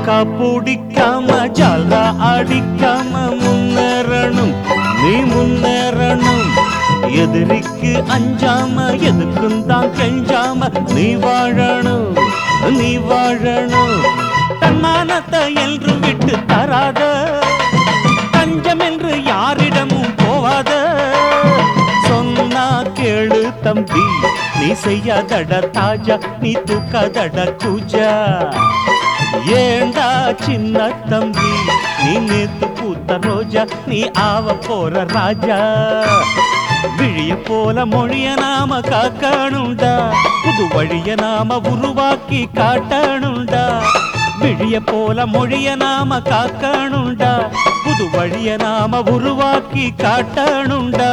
காக்கா பிடிக்காம ஜாலா அடிக்காம முன்னேறணும் நீ முன்னேறணும் எதிரிக்கு அஞ்சாம எதுக்கும் தான் கெஞ்சாம நீ வாழணும் நீ வாழணும் தன்மானத்தை என்றும் விட்டு தராத தஞ்சம் என்று யாரிடமும் போவாத சொன்னா கேளு தம்பி நீ செய்யாதட தாஜா நீ தூக்காதட கூஜா ஏண்டா சின்ன தம்பி நீ நேத்து பூத்த ரோஜா நீ ஆவ போற ராஜா விழிய போல மொழிய நாம காக்கணுண்டா புது வழிய நாம உருவாக்கி காட்டணுண்டா விழிய போல மொழிய நாம காக்கணுண்டா புது வழிய நாம உருவாக்கி காட்டணுண்டா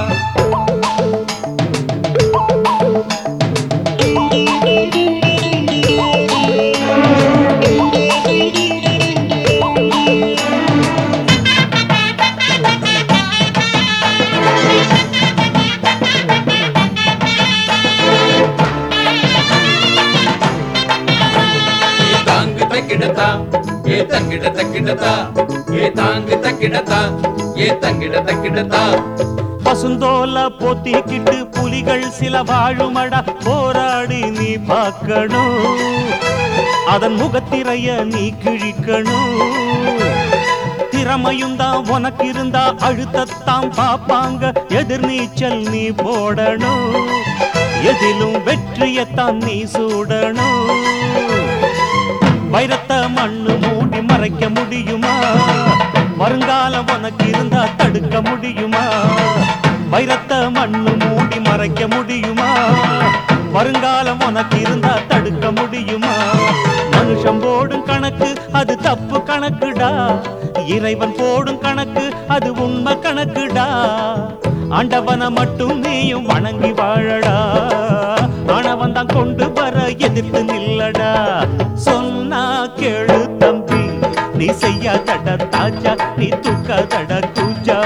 ஏ தாங்கு தக்கிடதா ஏ தங்கிட தக்கிடதா ஏ தாங்கு தக்கிடதா ஏ தங்கிட தக்கிடதா பசுந்தோல போத்திக்கிட்டு புலிகள் சில வாழுமடா போராடி நீ பார்க்கணும் அதன் முகத்திரைய நீ கிழிக்கணும் திறமையும் தான் உனக்கு இருந்தா அழுத்தத்தான் பாப்பாங்க எதிர்நீச்சல் நீ போடணும் எதிலும் வெற்றியத்தான் நீ சூடணும் வைரத்தை மண்ணு மூடி மறைக்க முடியுமா வருங்காலம் உனக்கு இருந்தா தடுக்க முடியுமா வைரத்தை மண்ணு மூடி மறைக்க முடியுமா வருங்காலம் உனக்கு இருந்தா தடுக்க முடியுமா மனுஷன் போடும் கணக்கு அது தப்பு கணக்குடா இறைவன் போடும் கணக்கு அது உண்மை கணக்குடா ஆண்டவனை மட்டும் நீயும் வணங்கி வாழடா ஆனவன் தான் கொண்டு வர எதிர்த்து நில்லடா சொன்னா கேளு தம்பி நீ செய்யாதட தாஜா நீ தூக்காதட கூஜா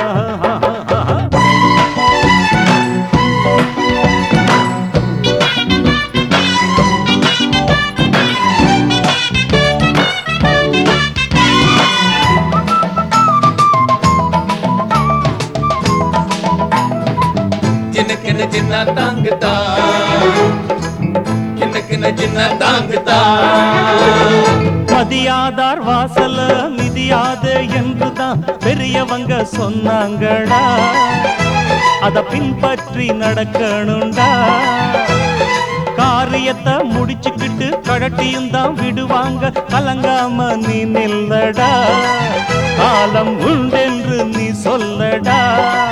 சின்னக்கின சின்ன தாங்குதா சின்னக்கின சின்ன தாங்குதா மதியாதார் வாசல மிதியாத என்றுதான் பெரியவங்க சொன்னாங்கடா அத பின்பற்றி நடக்கணும்டா காரியத்தை முடிச்சுக்கிட்டு கடட்டியும் தான் விடுவாங்க கலங்காம நீ நில்லடா காலம் உண்டென்று நீ சொல்லடா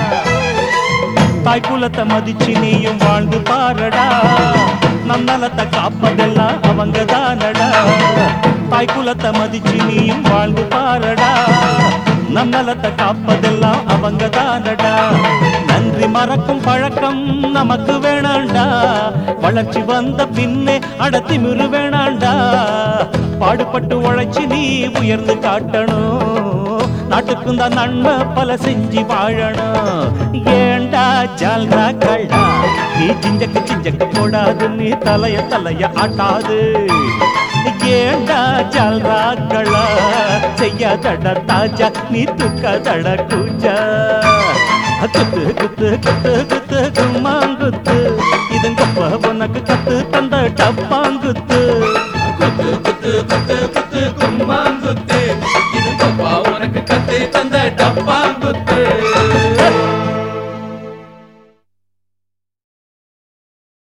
தாய் குலத்தை மதிச்சு நீயும் வாழ்ந்து பாரடா நன்னலத்தை காப்பதெல்லாம் அவங்க தானடா தாய் குலத்தை மதிச்சு நீயும் வாழ்ந்து பாரடா நன்னலத்தை காப்பதெல்லாம் அவங்க தானடா நன்றி மறக்கும் பழக்கம் நமக்கு வேணாண்டா வளர்ச்சி வந்த பின்னே அடத்தி மிரு வேணாண்டா பாடுபட்டு உழைச்சி நீ உயர்ந்து காட்டணும் நாட்டுக்கும் தான் நன்மை பல செஞ்சு வாழணும் ஏண்டா ஜால்ரா கள்ளா நீ சிஞ்சக்கு சிஞ்சக்கு போடாது நீ தலைய தலைய ஆட்டாது ஏண்டா ஜால்ரா கள்ளா செய்யாதட தாஜா நீ தூக்காதட கூஜா குத்து குத்து குத்து குத்து கும்மாங்குத்து இதுங்கப்ப உனக்கு கத்து தந்த டப்பாங்குத்து குத்து குத்து குத்து குத்து கும்மாங்குத்து இது பப்பா உனக்கு கத்து தந்த டப்பா குத்து